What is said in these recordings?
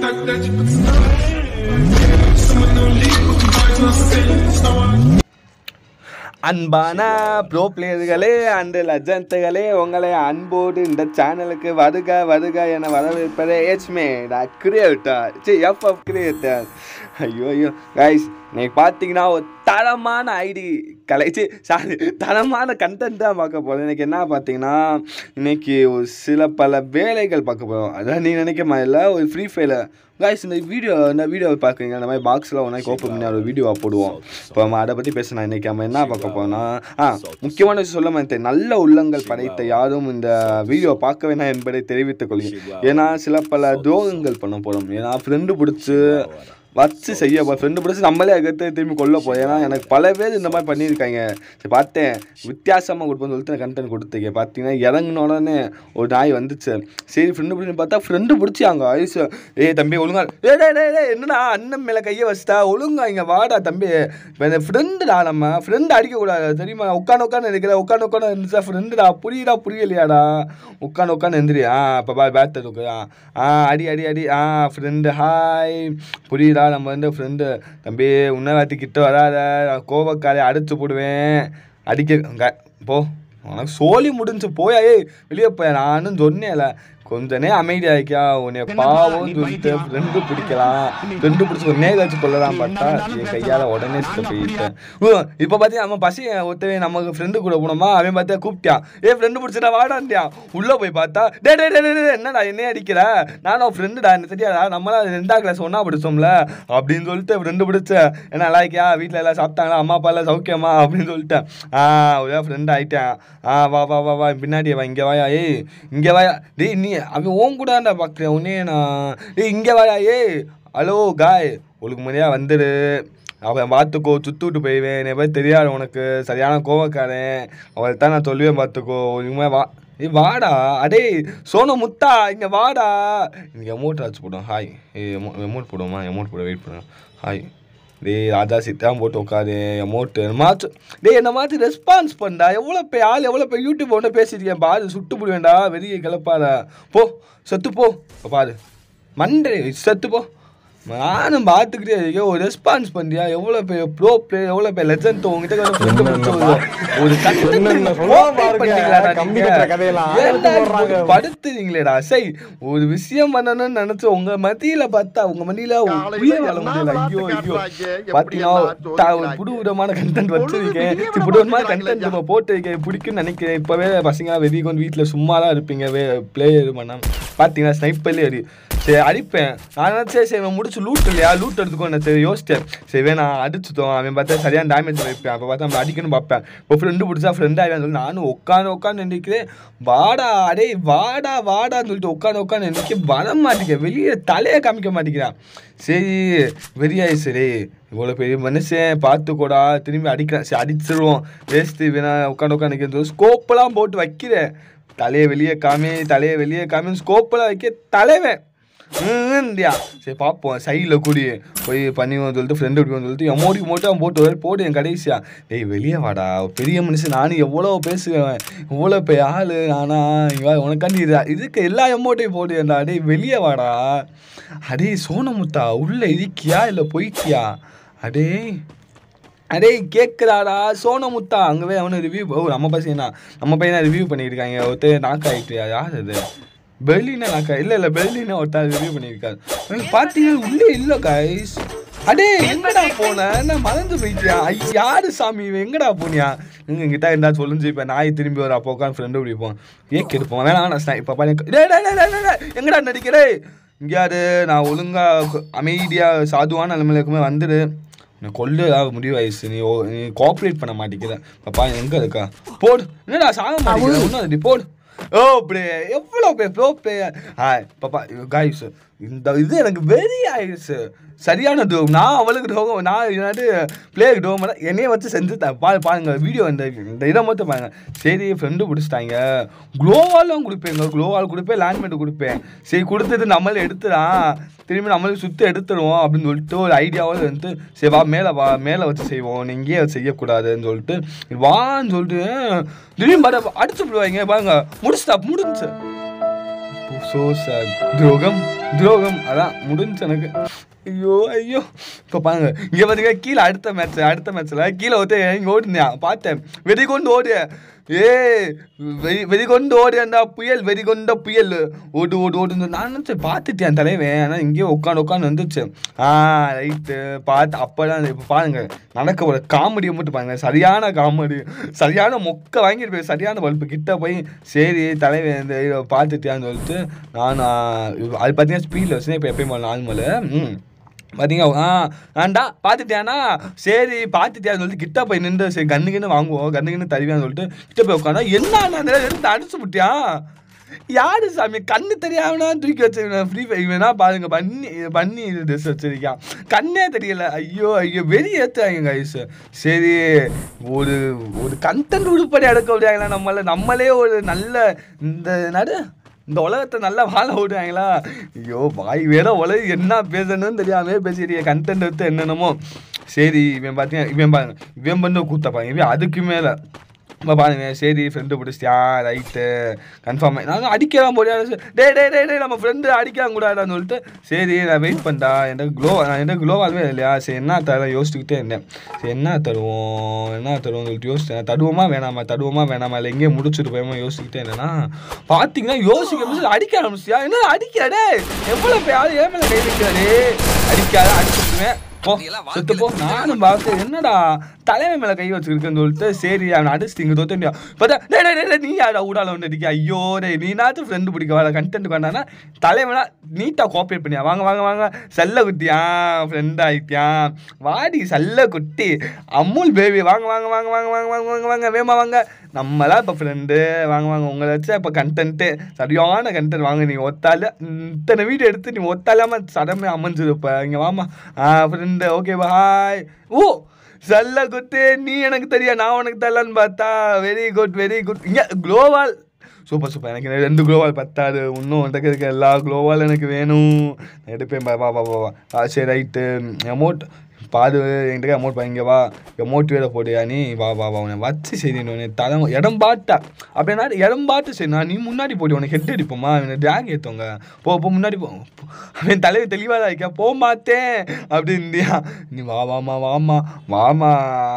fact that you put some Someone no leave, but you guys not saying, so I அன்பான bro பிளேயர்களே and லெஜண்ட்களே உங்களை அன்போடு இந்த சேனலுக்கு வருக வருக என வரவேற்பதே H mad creator C FF creator ஐயோ ஐயோ கைஸ் இன்னைக்கு பார்த்தீங்கன்னா ஒரு தரமான ஐடி கலைச்சி சாரி தரமான கண்டென்ட் தான் பார்க்க போகிறோம் இன்னைக்கு என்ன பார்த்தீங்கன்னா இன்னைக்கு ஒரு சில பல வேலைகள் பார்க்க போகிறோம் அதான் நீ நினைக்க மாதிரி ஒரு ஃப்ரீ ஃபயரில் கைஸ் இந்த வீடியோ இந்த வீடியோ பார்க்குறீங்க அந்த மாதிரி பாக்ஸில் ஒன்றா ஓப்பன் பண்ணி ஒரு வீடியோவை போடுவோம் இப்போ நம்ம அதை பற்றி பேசணும் இன்றைக்கி நம்ம என்ன பார்க்க போறோம்னா ஆ முக்கியமான விஷயம் சொல்ல மாட்டேன் நல்ல உள்ளங்கள் படைத்த யாரும் இந்த வீடியோ பார்க்க வேணாம் என்பதை தெரிவித்துக் கொள்கிறேன் ஏன்னா சில பல துரோகங்கள் பண்ண போகிறோம் ஏன்னா ஃப்ரெண்டு பிடிச்சி வச்சு செய்ய ஃப்ரெண்டு பிடிச்சி நம்மளே அகத்து திரும்பி கொல்ல போய் ஏன்னா எனக்கு பல பேர் இந்த மாதிரி பண்ணியிருக்காங்க சரி பார்த்தேன் வித்தியாசமாக கொடுப்பேன்னு சொல்லிட்டு நான் கண்டென்ட் கொடுத்துருக்கேன் பார்த்தீங்கன்னா இறங்கின உடனே ஒரு நாய் வந்துச்சு சரி ஃப்ரெண்டு பிடிச்சி பார்த்தா ஃப்ரெண்டு பிடிச்சி அங்கே ஐஸ் ஏய் தம்பி ஒழுங்கா ஏ டே டே டே என்னடா அண்ணன் மேலே கையை வச்சுட்டா ஒழுங்கா இங்கே வாடா தம்பி இப்போ இந்த ஃப்ரெண்டுடா நம்ம ஃப்ரெண்டு அடிக்கக்கூடாது தெரியுமா உட்காந்து உட்காந்து இருக்கிற உட்காந்து உட்காந்து இருந்துச்சா ஃப்ரெண்டுடா புரியுதா புரியலையாடா உட்காந்து உட்காந்து எந்திரி ஆ இப்போ பா பேட் தூக்கு ஆ ஆ அடி அடி அடி ஆ ஃப்ரெண்டு ஹாய் புரியுதா நம்ம வந்து ஃப்ரெண்டு தம்பி உன்னவாத்தி கிட்ட வராத நான் கோபக்காரை அடிச்சு போடுவேன் அடிக்க க- போ உனக்கு சோலி முடிஞ்சு போயா ஏய் வெளியே போய் நானும் சொன்னேன்ல கொஞ்சனே அமைதியாக்கியா உன்னை பாவம் சொல்லிட்டு ஃப்ரெண்டு பிடிக்கலாம் ஃப்ரெண்டு பிடிச்சி ஒன்னே கழிச்சு கொள்ளலாம் பார்த்தா என் கையால் உடனே சித்த போயிட்டேன் இப்போ பார்த்தீங்கன்னா நம்ம பசி ஒருத்தவன் நமக்கு ஃப்ரெண்டு கூட போனோமா அவன் பார்த்தா கூப்பிட்டான் ஏ ஃப்ரெண்டு பிடிச்சிட்டா வாடான்ட்டியான் உள்ளே போய் பார்த்தா டே டே டே டே, டே, என்னடா என்ன அடிக்கிற நானும் ஃப்ரெண்டுடா என்ன தெரியாதா நம்மளாம் ரெண்டாம் கிளாஸ் ஒன்றா படிச்சோம்ல அப்படின்னு சொல்லிட்டு ஃப்ரெண்டு பிடிச்ச என்ன நல்லா இருக்கியா வீட்டில் எல்லாம் சாப்பிட்டாங்களா அம்மா அப்பா எல்லாம் சௌக்கியமா அப்படின்னு சொல்லிட்டேன் ஆ ஒரே ஃப்ரெண்ட் ஆயிட்டேன் ஆ வா வா வா வா பின்னாடி வா இங்கே வாயா ஏய் இங்கே வாயா டேய் நீ அவன் ஓன் கூடாண்டா பார்க்குறேன் உன்னே நான் டேய் இங்கே வாயா ஏய் ஹலோ காய் ஒழுங்கு முறையாக வந்துடு அவன் பார்த்துக்கோ சுத்து விட்டு போயிடுவேன் என்னை பற்றி தெரியாது உனக்கு சரியான கோவக்காரன் அவள் தான் நான் சொல்லுவேன் பார்த்துக்கோ ஒழுங்குமே வா ஏய் வாடா அடே சோனு முத்தா இங்கே வாடா இங்கே எமௌண்ட் ஆச்சு போடும் ஹாய் ஏ எமௌண்ட் போடுவோமா எமௌண்ட் போட வெயிட் பண்ணும் ஹாய் டேய் ராஜா சித்தாம் போட்டு உட்காரு எமௌண்ட் மாச்சு டேய் என்ன மாதிரி ரெஸ்பான்ஸ் பண்ணா எவ்வளோ பே ஆள் எவ்வளோ பே யூடியூப் ஒன்று பேசியிருக்கேன் பாரு சுட்டு போடுவேன்டா வெளியே கிளப்பாத போ செத்து போ இப்ப பாரு மண்டே செத்து போ நானும் பார்த்துக்கிட்டே இருக்கேன் ஒரு ரெஸ்பான்ஸ் பண்ணியா எவ்வளோ பெரிய ப்ரோ பிளேயர் எவ்வளோ பெரிய லெஜண்ட் உங்ககிட்ட வந்து friend பிடிச்ச ஒரு- ஒரு என்னென்ன சொல்லுவா பாருங்க, கம்பி கட்டுற கதையெல்லாம் எடுத்து போடுறாங்க. படுத்துறீங்களேடா சை ஒரு விஷயம் பண்ணணும்னு நினைச்சு உங்க மத்தியில பார்த்தா உங்க மத்தியில உயிர் வாழ முடியல ஐயோ ஐயோ பாத்தீங்கன்னா த- ஒரு புது விதமான கண்டென்ட் வச்சிருக்கேன் சரி, புது விதமான கண்டென்ட் நம்ம போட்டிருக்கேன் பிடிக்கும்னு நினைக்கிறேன் இப்பவே பசங்க வெறி கொண்டு வீட்டுல சும்மா தான் இருப்பீங்க வே பிளேயர் பண்ணாம பாத்தீங்கன்னா ஸ்னைப்பர்லேயே அடி சரி அடிப்பேன் நான் நினச்சேன் சரி இவன் முடிச்சு லூட் இல்லையா லூட் எடுத்துக்கோ சரி யோசிச்சேன் சரி வேணா அடிச்சுட்டோம் அவன் பார்த்தா சரியான டேமேஜ் வைப்பேன் அப்போ பார்த்தா நம்ம அடிக்கணும் பார்ப்பேன் இப்போ ஃப்ரெண்டு பிடிச்சா ஃப்ரெண்ட் ஆகிடும் சொல்லி நானும் உட்காந்து உட்காந்து நினைக்கிறேன் வாடா அடே வாடா வாடான்னு சொல்லிட்டு உட்காந்து உட்காந்து நினைக்க வர மாட்டேங்க வெளியே தலையை காமிக்க மாட்டேங்கிறான் சரி வெறியாயி சரி இவ்வளோ பெரிய மனுஷன் பார்த்துக்கோடா திரும்பி அடிக்கிறேன் சரி அடிச்சிருவோம் வேஸ்ட்டு வேணா உட்காந்து உட்காந்து நிற்கிறது ஸ்கோப்பெல்லாம் போட்டு வைக்கிறேன் தலையை வெளியே காமி தலையை வெளியே காமி ஸ்கோப்பெல்லாம் வைக்க தலைவன் இந்தியா சரி பார்ப்போம் சைடில் கூடி போய் பண்ணிவோம் சொல்லிட்டு ஃப்ரெண்டு விடுவோம் சொல்லிட்டு எமோடி மட்டும் அவன் போட்டு வர போடு என் கடைசியா டேய் வெளியே வாடா பெரிய மனுஷன் நானும் எவ்வளோ பேசுவேன் இவ்வளோ பெரிய ஆள் நானா இங்க வா, உனக்காண்டி இது இதுக்கு எல்லா எமௌண்ட்டையும் போடுவேன்டா டேய் வெளியே வாடா அடே சோனமுத்தா உள்ள இருக்கியா இல்லை போயிட்டியா அடே அடே கேட்குறாடா சோனமுத்தா அங்கவே அவனு ரிவ்யூ ஓ நம்ம பசங்க நம்ம பையனா ரிவ்யூ பண்ணியிருக்காங்க ஒருத்தர் நாக் ஆகிட்டு யார் அது பெர்லினா நாக்கா இல்லை இல்லை பெர்லினா ஒருத்தர் ரிவ்யூ பண்ணியிருக்காரு எனக்கு பார்த்தீங்கன்னா உள்ளே இல்லை கைஸ் அடே எங்கடா போன நான் மறந்து போயிட்டியா ஐ- யாரு சாமி இவன் எங்கடா போனியா இங்க கிட்ட இருந்தா சொல்லுஞ்சு இப்போ நாய் திரும்பி வர அப்போ உட்காந்து ஃப்ரெண்டு பிடிப்போம் ஏன் கெடுப்போம் வேணாம் நான் ஸ்னை- இப்போ பாரு டேய் டேய் டேய் டேய் டேய், எங்கடா நடிக்கிறே இங்கே யாரு நான் ஒழுங்கா கு- அமைதியா சாதுவான நிலைமையில இருக்குமே வந்துடு நான் கொல்லு ஏதாவது முடிவாயிடுச்சு நீ ஓ- நீ கோஆப்ரேட் பண்ண மாட்டேங்கிற பாப்பா எங்க இருக்கா போடு என்னடா சாக மாட்டேங்கிற ஒன்றும் அது போடு ஓ ப்ளே எவ்வளோ பே ப்ரோ பிளேயர் ஹாய் பாப்பா காய்ஸ் இந்த இது எனக்கு வெறி ஆயிடுச்சு சரியான துரோகம் நான் அவளுக்கு துரோகம் நான் என்னது பிளேயருக்கு துரோகம் பண்ண என்னைய வச்சு செஞ்சு த- பா பாருங்க வீடியோ இந்த இந்த இதை மட்டும் பாருங்க சரி ஃப்ரெண்டு பிடிச்சிட்டாங்க க்ளோவாலும் கொடுப்பேங்க க்ளோவால் கொடுப்பேன் லேண்ட்மெண்ட் கொடுப்பேன் சரி கொடுத்தது நம்மளே எடுத்துடான் திரும்பி நம்மளுக்கு சுற்றி எடுத்துருவோம் அப்படின்னு சொல்லிட்டு ஒரு ஐடியாவோட வந்து சரி வா மேலே வா மேலே வச்சு செய்வோம் நீ இங்கேயே வச்சு செய்யக்கூடாதுன்னு சொல்லிட்டு வான்னு சொல்லிட்டு திடீர்னு பாரு அடிச்சு விடுவாங்க பாருங்க முடிச்சுட்டா முடிஞ்சு ஸோ சார் துரோகம் துரோகம் அதான் முடிஞ்சு எனக்கு ஐயோ ஐயோ இப்போ பாருங்க இங்கே பார்த்தீங்கன்னா கீழே அடுத்த மேட்ச் அடுத்த மேட்ச்சில் கீழே ஒருத்தர் இறங்கி ஓடுனேன் பார்த்தேன் வெறி கொண்டு ஓடு ஏ வெறி வெறி கொண்டு ஓடியாண்டா புயல் வெறி கொண்ட புயல் ஓடு ஓடு ஓடுன்னு நான் நினச்சேன் பார்த்துட்டேன் தலைவன் ஆனால் இங்கேயே உட்காந்து உட்காந்து வந்துச்சு ஆ ரைட்டு பார்த்து அப்போ தான் இப்போ பாருங்க நடக்க ஒரு காமெடியை மட்டும் பாருங்க சரியான காமெடி சரியான மொக்க வாங்கிட்டு போய் சரியான பல்பு கிட்ட போய் சரி தலைவன் இந்த இதை பார்த்துட்டியான்னு சொல்லிட்டு நான் ஆ, அது பார்த்தீங்கன்னா ஸ்பீடில் வச்சுன்னா இப்போ எப்பயும் நார்மல் ம் பார்த்தீங்க ஆ ஆண்டா பார்த்துட்டியானா சரி பார்த்துட்டியான்னு சொல்லிட்டு கிட்ட போய் நின்று சரி கண்ணு கிண்ணு வாங்குவோம் கண்ணு கிண்ணு தருவியான்னு சொல்லிட்டு கிட்ட போய் உட்காந்தா என்ன எடுத்து அடிச்சு விட்டியா யாரு சாமி கண்ணு தெரியாமனா தூக்கி வச்சிருக்கேன் ஃப்ரீ ஃபயர் வேணா பாருங்க பண்ணி பண்ணி இது ட்ரெஸ் வச்சிருக்கான் கண்ணே தெரியல ஐயோ ஐயோ வெறி ஏற்றுறாங்க கைஸ் சரி ஒரு ஒரு கண்டென்ட் உருப்படி எடுக்க முடியாங்களா நம்மள நம்மளே ஒரு நல்ல இந்த நடு இந்த உலகத்தை நல்லா வாழ விடுவாங்களா ஐயோ வாய் வேற உலக என்ன பேசணும்னு தெரியாம பேசிட்டு கண்டென்ட் எடுத்து என்னென்னமோ சரி இவன் பார்த்தீங்க இவன் பாருங்க இவன் பண்ண கூத்தப்பாங்க இவன் அதுக்கு மேலே இப்போ பாருங்க சரி ஃப்ரெண்டு பிடிச்சியா ரைட்டு கன்ஃபார்ம் நாங்கள் அடிக்கலாம் முடியாது டே டே டே டே நம்ம ஃப்ரெண்டு அடிக்கலாம் கூடாதான்னு சொல்லிட்டு சரி நான் வெயிட் பண்ணா எனக்கு க்ளோ நான் எனக்கு க்ளோவாகவே இல்லையா சரி என்ன தர யோசிச்சுக்கிட்டே இருந்தேன் சரி என்ன தருவோம் என்ன தருவோம்னு சொல்லிட்டு யோசிச்சேன் தடுவோமா வேணாமா தடுவோமா வேணாமா இல்லை எங்கேயும் முடிச்சுட்டு போயோமா யோசிச்சுக்கிட்டே இருந்தேன்னா பார்த்தீங்கன்னா யோசிக்க முடிச்சு அடிக்க ஆரம்பிச்சியா என்ன அடிக்காடே எவ்வளோ பேர் ஏன் மேலே கை வைக்கிறாரு அடிக்காத அடிச்சுடுவேன் போ செத்து போ நானும் பார்த்து என்னடா தலைமை மேல கை வச்சிருக்கேன்னு சொல்லிட்டு சரி அவனை அடிச்சுட்டு இங்க தோத்தண்டியா பார்த்தா டேய் டேய், டேய், டேய், நீ யாரா ஊடால ஒன்று அடிக்க ஐயோ டே நீனாச்சும் ஃப்ரெண்டு பிடிக்க வர கண்டென்ட் வேண்டானா தலைவனா நீட்டாக கோஆப்ரேட் பண்ணியா வாங்க வாங்க வாங்க செல்ல குட்டியா ஃப்ரெண்ட் ஆயிட்டியா வாடி செல்ல குட்டி அமுல் பேபி வாங்க வாங்க வாங்க வாங்க வாங்க வாங்க வாங்க வாங்க வேமா வாங்க நம்மளாம் இப்போ ஃப்ரெண்டு வாங்க வாங்க உங்களை வச்சா இப்போ கண்டென்ட்டு சரியான கண்டென்ட் வாங்க நீ ஒத்தால இத்தனை வீடியோ எடுத்து நீ ஒத்தாலாம சடமே அமைஞ்சிருப்ப இங்கே வாமா ஆ ஃப்ரெண்டு ஓகே பாய் ஓ செல்ல குத்து நீ எனக்கு தெரியா நான் உனக்கு தரலான்னு பார்த்தா வெரி குட் வெரி குட் இங்கே குளோவால் சூப்பர் சூப்பர் எனக்கு இந்த ரெண்டு குளோவால் பத்தாது இன்னும் உனக்கு இருக்க எல்லா குளோவால் எனக்கு வேணும் நான் எடுப்பேன் பா வா வா வா வா ஆ சரி ரைட்டு அமௌண்ட் பாது என்கிட்ட அமௌண்ட் வாங்க வா அமௌண்ட் வேற போடுயா நீ வா வா வா உன்னை வச்சு சரி உன்னை தலை இடம் பாட்டா அப்படின்னா இடம் பார்த்து சரி நான் நீ முன்னாடி போடி உனக்கு ஹெட் அடிப்போமா அவனை ட்ராக் ஏற்றுவங்க போ போ முன்னாடி போ அவன் தலைவர் தெளிவாக தான் இருக்கா போக மாட்டேன் அப்படின்றியா நீ வா வாமா வாமா வாமா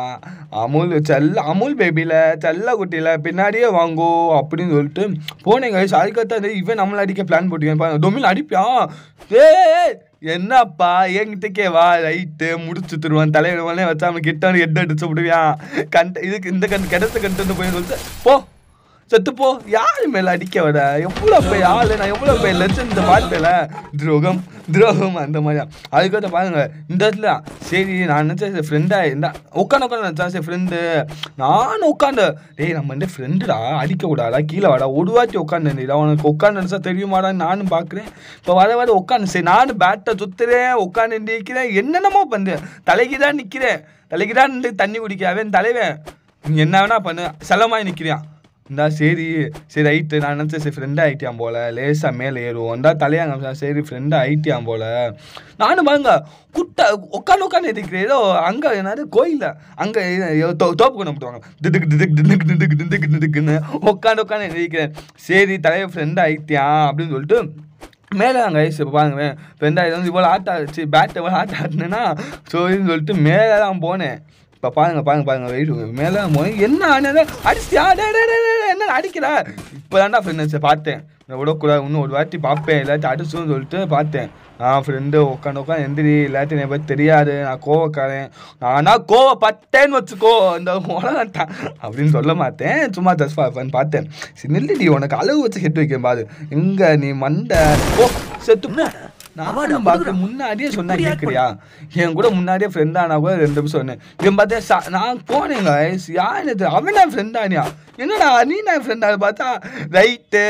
அமுல் செல்ல அமுல் பேபியில் செல்ல குட்டியில் பின்னாடியே வாங்கோ அப்படின்னு சொல்லிட்டு போனேங்க அதுக்கத்தான் இவன் நம்மளை அடிக்க பிளான் போட்டுக்கேன் டொமில் அடிப்பான் ஏய் என்னப்பா என்கிட்டக்கே வா ரைட்டு முடிச்சு தருவான் தலைவர் மேலே வச்சா அவன் கிட்ட வந்து ஹெட் அடிச்சு விடுவான் கண்ட இதுக்கு இந்த கண் கிடைச்ச கண்டு போய் சொல்லிட்டு போ செத்து போ யாரு மேல அடிக்க வர எவ்வளோ போய் ஆளு நான் எவ்வளோ போய் லட்சம் இந்த வாழ்க்கையில துரோகம் துரோகம் அந்த மாதிரியா அதுக்கடுத்து பாருங்க இந்த இடத்துல சரி நான் நினச்சேன் ஃப்ரெண்டா இருந்தா உட்காந்து உட்காந்து நினச்சேன் சரி ஃப்ரெண்டு நானும் உட்காந்து டேய் நம்ம வந்து ஃப்ரெண்டுடா அடிக்க கூடாதா கீழே வாடா ஒரு வாட்டி உட்காந்து உனக்கு உட்காந்து நினச்சா தெரியுமாடான்னு நானும் பார்க்குறேன் இப்போ வர வர உட்காந்து சரி நானும் பேட்டை சுத்துறேன் உட்காந்து நிற்கிறேன் என்னென்னமோ பண்ணுறேன் தலைக்கு தான் நிற்கிறேன் தலைக்கு தான் நின்று தண்ணி குடிக்க அவன் தலைவன் நீ என்ன வேணா பண்ணு செலமாய் நிற்கிறான் இந்தா சரி சரி ரைட்டு நான் நினச்சேன் சரி ஃப்ரெண்டாக ஆயிட்டியான் போல லேசாக மேலே ஏறுவோம் இந்தா தலையாங்க சரி ஃப்ரெண்டாக ஆயிட்டியான் போல நானும் பாருங்க குட்டை உட்காந்து உட்காந்து இருக்கிறேன் ஏதோ அங்கே என்னது கோயிலில் அங்கே தோப்பு கொண்டு விட்டுவாங்க திடுக்கு திடுக்கு திடுக்கு திடுக்கு திடுக்கு திடுக்குன்னு உட்காந்து உட்காந்து இருக்கிறேன் சரி தலைவர் ஃப்ரெண்டாக ஆயிட்டியான் அப்படின்னு சொல்லிட்டு மேலே அங்கே ஐஸ் இப்போ பாருங்க ஃப்ரெண்டாக இது வந்து இவ்வளோ ஆட்ட ஆச்சு பேட் எவ்வளோ ஆட்ட ஆட்டினேன்னா சரின்னு சொல்லிட்டு மேலே தான் போனேன் இப்போ பாருங்க பாருங்க பாருங்க வெயிட் மேலே போய் என்ன ஆனது அடிச்சியா டே டே டே டே, என்ன அடிக்கிற இப்போ தான்டா ஃப்ரெண்ட்ஸை பார்த்தேன் நான் விடக்கூடாது இன்னும் ஒரு வாட்டி பார்ப்பேன் எல்லாத்தையும் அடிச்சுன்னு சொல்லிட்டு பார்த்தேன் நான் ஃப்ரெண்டு உட்காந்து உட்காந்து எந்திரி எல்லாத்தையும் எனக்கு பற்றி தெரியாது நான் கோவக்காரன் நானா கோவப்பட்டேன்னு வச்சுக்கோ இந்த உலகம் தான் அப்படின்னு சொல்ல மாட்டேன் சும்மா ஜஸ்ட் ஃபார் பார்த்தேன் சரி நில்லுடி உனக்கு அளவு வச்சு ஹெட் வைக்கேன் பாரு எங்க நீ மண்டை ஓ செத்து நானும் பார்க்க முன்னாடியே சொன்னா கேட்குறியா என் கூட முன்னாடியே ஃப்ரெண்ட் ஆனா கூட ரெண்டு நிமிஷம் சொன்னேன் இவன் பார்த்தேன் சா- நான் போனேங்க யார் இது அவன் நான் ஃப்ரெண்ட் ஆனியா என்னடா நீ நான் ஃப்ரெண்ட் ஆனு பார்த்தா ரைட்டு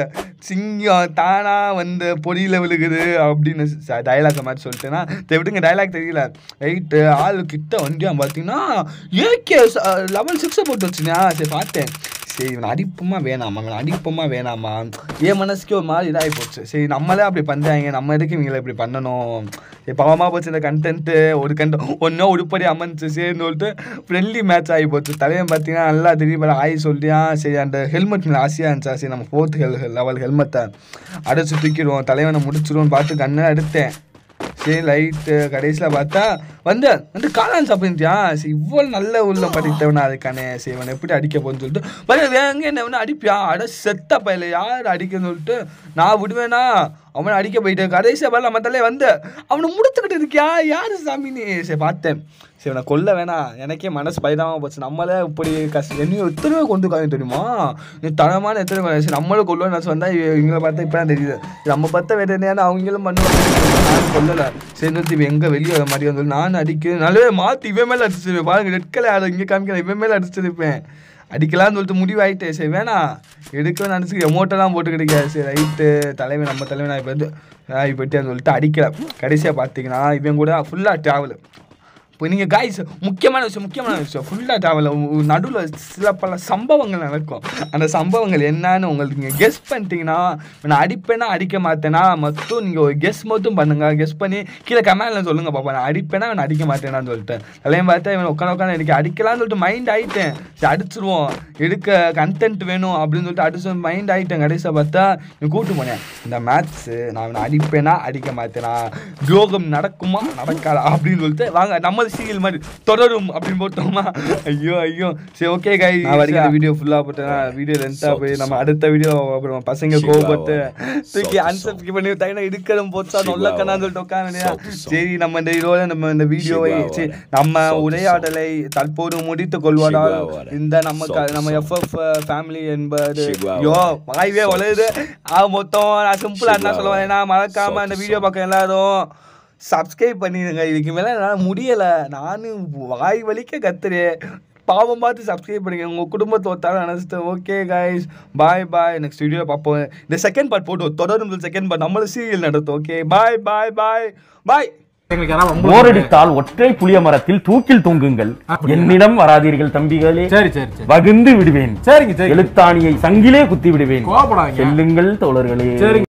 சிங்கம் தானா வந்து பொடியில் விழுகுது அப்படின்னு டைலாக் மாதிரி சொல்லிட்டேன்னா சரி விடுங்க டைலாக் தெரியல ரைட்டு ஆள் கிட்ட வண்டியா பார்த்தீங்கன்னா ஏகே லெவல் சிக்ஸை போட்டு வச்சுனியா சரி பார்த்தேன் சரி இவனை அடிப்போமா வேணாமா இவனை அடிப்போமா வேணாமா என் மனசுக்கு ஒரு மாதிரி இதாகி போச்சு சரி நம்மளே அப்படி பண்ணுறாங்க நம்ம எதுக்கு இவங்களை இப்படி பண்ணணும் சரி பாவமாக போச்சு இந்த கண்டென்ட்டு ஒரு கண்ட் ஒன்றும் உருப்படி அமைஞ்சு சரின்னு சொல்லிட்டு ஃப்ரெண்ட்லி மேட்ச் ஆகி போச்சு தலைவன் பார்த்தீங்கன்னா நல்லா திடீர்னு ஆகி சொல்லியா சரி அந்த ஹெல்மெட் மேலே ஆசையாக இருந்துச்சா சரி நம்ம ஃபோர்த் ஹெல் லெவல் ஹெல்மெட்டை அடைச்சி தூக்கிடுவோம் தலைவனை முடிச்சிருவோம்னு பார்த்து கண்ணை எடுத்தேன் சரி லைட்டு கடைசியில் பார்த்தா வந்து வந்து காளான் சாப்பிடுச்சியா சரி இவ்வளோ நல்ல உள்ள படித்தவனா அதுக்கானே சரி இவனை எப்படி அடிக்க போன்னு சொல்லிட்டு பாரு வேங்க என்ன வேணா அடிப்பியா அட செத்த பையில யார் அடிக்கன்னு சொல்லிட்டு நான் விடுவேனா அவனை அடிக்க போயிட்டேன் கடைசியாக பாரு நம்ம தலை வந்து அவனை முடிச்சுக்கிட்டு இருக்கியா யாரு சாமின்னு சரி பார்த்தேன் சரி இவனை கொல்ல வேணாம் எனக்கே மனசு பயதாம போச்சு நம்மளே இப்படி கஷ்டம் என்னையும் எத்தனை பேர் கொண்டு காயம் தெரியுமா நீ தரமான எத்தனை பேர் சரி நம்மளும் கொல்லுவோம் நான் வந்தால் இவங்களை பார்த்தா இப்போ தான் தெரியுது நம்ம பார்த்தா வேறு என்ன அவங்களும் பண்ணுவாங்க நான் கொல்லலை சரி நிறுத்தி இவன் எங்கே வெளியே வர மாதிரி வந்து நான் அடிக்க நல்லாவே மாற்றி இவன் மேலே அடிச்சிருப்பேன் பாருங்க ரெட் கலர் இங்கே காமிக்கிறேன் இவன் மேலே அடிச்சிருப்பேன் அடிக்கலாம்னு சொல்லிட்டு முடிவாயிட்டே சரி வேணாம் எடுக்கவே நினச்சி எமௌண்ட்டெல்லாம் போட்டு கிடைக்காது சரி ரைட்டு தலைவன் நம்ம தலைவன் இப்போ வந்து இப்படின்னு சொல்லிட்டு அடிக்கல கடைசியாக பார்த்தீங்கன்னா இவன் கூட ஃபுல்லாக ட்ராவல் இப்போ நீங்கள் காய்ஸ் முக்கியமான விஷயம் முக்கியமான விஷயம் ஃபுல்லாக ட்ராவல் நடுவில் சில பல சம்பவங்கள் நடக்கும் அந்த சம்பவங்கள் என்னன்னு உங்களுக்கு நீங்கள் கெஸ் பண்ணிட்டீங்கன்னா நான் அடிப்பேனா அடிக்க மாட்டேனா மட்டும் நீங்கள் ஒரு கெஸ் மட்டும் பண்ணுங்க கெஸ் பண்ணி கீழே கமெண்ட்ல சொல்லுங்க பாப்பா நான் அடிப்பேனா நான் அடிக்க மாட்டேனான்னு சொல்லிட்டு தலையும் பார்த்தா இவன் உட்காந்து உட்காந்து எனக்கு அடிக்கலாம்னு சொல்லிட்டு மைண்ட் ஆயிட்டேன் சரி அடிச்சிருவோம் எடுக்க கண்டென்ட் வேணும் அப்படின்னு சொல்லிட்டு அடிச்சு மைண்ட் ஆயிட்டேன் கடைசியாக பார்த்தா இவன் கூட்டு போனேன் இந்த மேட்ச்சு நான் இவனை அடிப்பேனா அடிக்க மாட்டேனா துரோகம் நடக்குமா நடக்காதா அப்படின்னு சொல்லிட்டு வாங்க நம்ம சீரியல் மாதிரி தொடரும் அப்படின்னு போட்டோமா ஐயோ ஐயோ சரி ஓகே கை நான் வரைக்கும் வீடியோ ஃபுல்லாக போட்டேன்னா வீடியோ லென்த்தாக போய் நம்ம அடுத்த வீடியோ அப்புறம் பசங்க கோவப்பட்டு தூக்கி அன்சப்ஸ்கிரைப் பண்ணி தைனா இடுக்கணும் போச்சா நல்ல கண்ணான்னு சொல்லிட்டு உட்காந்து சரி நம்ம இந்த இதோட நம்ம இந்த வீடியோவை சரி நம்ம உரையாடலை தற்போது முடித்துக் கொள்வதால் இந்த நம்ம க- நம்ம எஃப்எஃப் ஃபேமிலி என்பது ஐயோ வாய்வே வளருது ஆ மொத்தம் நான் சிம்பிளா என்ன சொல்லுவேன் ஏன்னா மறக்காம இந்த வீடியோ பார்க்க எல்லாரும் சப்ஸ்கிரைப் பண்ணிடுங்க இதுக்கு மேலே என்னால் முடியலை நானும் வாய் வலிக்க கத்துறேன் பாவம் பார்த்து சப்ஸ்கிரைப் பண்ணுங்க உங்கள் குடும்பத்தை ஒத்தாலும் நினச்சிட்டு okay guys bye bye next video பார்ப்போம் இந்த செகண்ட் பார்ட் போட்டு தொடரும் செகண்ட் பார்ட் நம்மளும் சீரியல் நடத்தும் okay bye bye bye bye எங்களுக்கு யாராவது வம்பு போரடித்தால் ஒற்றை புளிய மரத்தில் தூக்கில் தொங்குங்கள் என்னிடம் வராதீர்கள் தம்பிகளே சரி சரி சரி வகுந்து விடுவேன் சரிங்க சரி எழுத்தாணியை சங்கிலே குத்தி விடுவேன் கோவப்படாதீங்க செல்லுங்கள் தோழர்களே சரிங்க